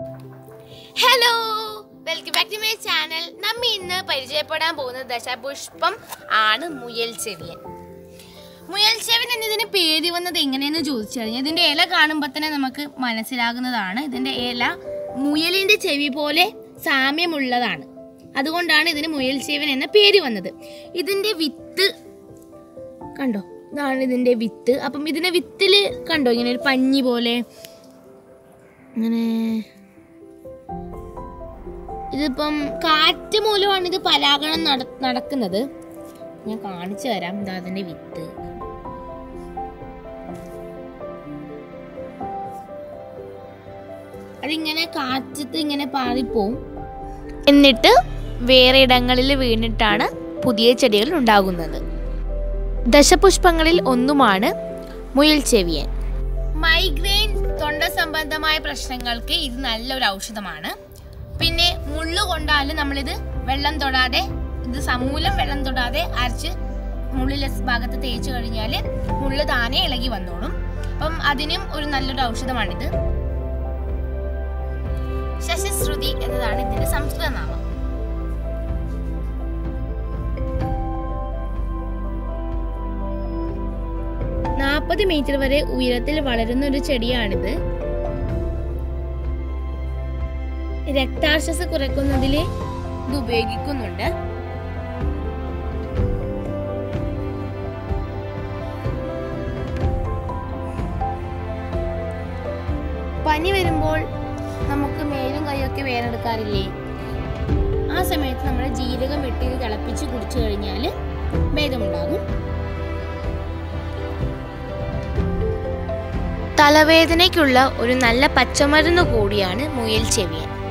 hello welcome back to my channel നമ്മ ഇന്ന് പരിചയപ്പെടാൻ പോകുന്ന ദശപുഷ്പം ആണ് മുയൽ ചെവിയൻ മുയൽ ചെവിയൻ എന്നതിന് പേര് വന്നത് എങ്ങനെയെന്ന് ചോദിച്ചു കഴിഞ്ഞാൽ ഇതിന്റെ ഇല കാണുമ്പോൾ തന്നെ നമുക്ക് മനസ്സിലാകുന്നതാണ് ഇതിന്റെ ഇല മുയലിന്റെ ചെവി പോലെ സാമ്യമുള്ളതാണ് അതുകൊണ്ടാണ് ഇതിന് മുയൽ ചെവിയൻ എന്ന പേര് വന്നത് ഇതിന്റെ വിത്ത് കണ്ടോ ഇതാണ് ഇതിന്റെ വിത്ത് അപ്പം ഇതിന്റെ വിത്തില് കണ്ടോ ഇങ്ങനെ ഒരു പഞ്ഞി പോലെ അങ്ങനെ ഇതിപ്പം കാറ്റ് മൂലമാണ് ഇത് പരാഗണം നട നടക്കുന്നത് ഞാൻ കാണിച്ചു തരാം ഇതാ അതിന്റെ വിത്ത് അതിങ്ങനെ കാറ്റത്ത് ഇങ്ങനെ പാറിപ്പോവും എന്നിട്ട് വേറെ ഇടങ്ങളിൽ വീണിട്ടാണ് പുതിയ ചെടികൾ ഉണ്ടാകുന്നത് ദശപുഷ്പങ്ങളിൽ ഒന്നുമാണ് മുയൽ ചെവിയൻ മൈഗ്രെയിൻ തൊണ്ട സംബന്ധമായ പ്രശ്നങ്ങൾക്ക് ഇത് നല്ലൊരു ഔഷധമാണ് പിന്നെ മുള്ളു കൊണ്ടാലും നമ്മളിത് വെള്ളം തൊടാതെ ഇത് സമൂലം വെള്ളം തൊടാതെ അരച്ച് മുള്ളിലെ ഭാഗത്ത് തേച്ച് കഴിഞ്ഞാൽ മുള്ളു താനെ ഇളകി വന്നോളും അപ്പം അതിനും ഒരു നല്ലൊരു ഔഷധമാണിത് ശശശ്രുതി എന്നതാണ് ഇതിന്റെ സംസ്കൃത നാമം നാൽപ്പത് മീറ്റർ വരെ ഉയരത്തിൽ വളരുന്ന ഒരു ചെടിയാണിത് രക്താർശസ് കുറയ്ക്കുന്നതിൽ ഇത് ഉപയോഗിക്കുന്നുണ്ട് പനി വരുമ്പോൾ നമുക്ക് മേലും കൈയൊക്കെ വേറെടുക്കാറില്ലേ ആ സമയത്ത് നമ്മൾ ജീരകം വെട്ടി ഇത് തിളപ്പിച്ച് കുടിച്ചു കഴിഞ്ഞാൽ ഭേദമുണ്ടാകും തലവേദനയ്ക്കുള്ള ഒരു നല്ല പച്ചമരുന്ന് കൂടിയാണ് മുയൽ ചെവിയൻ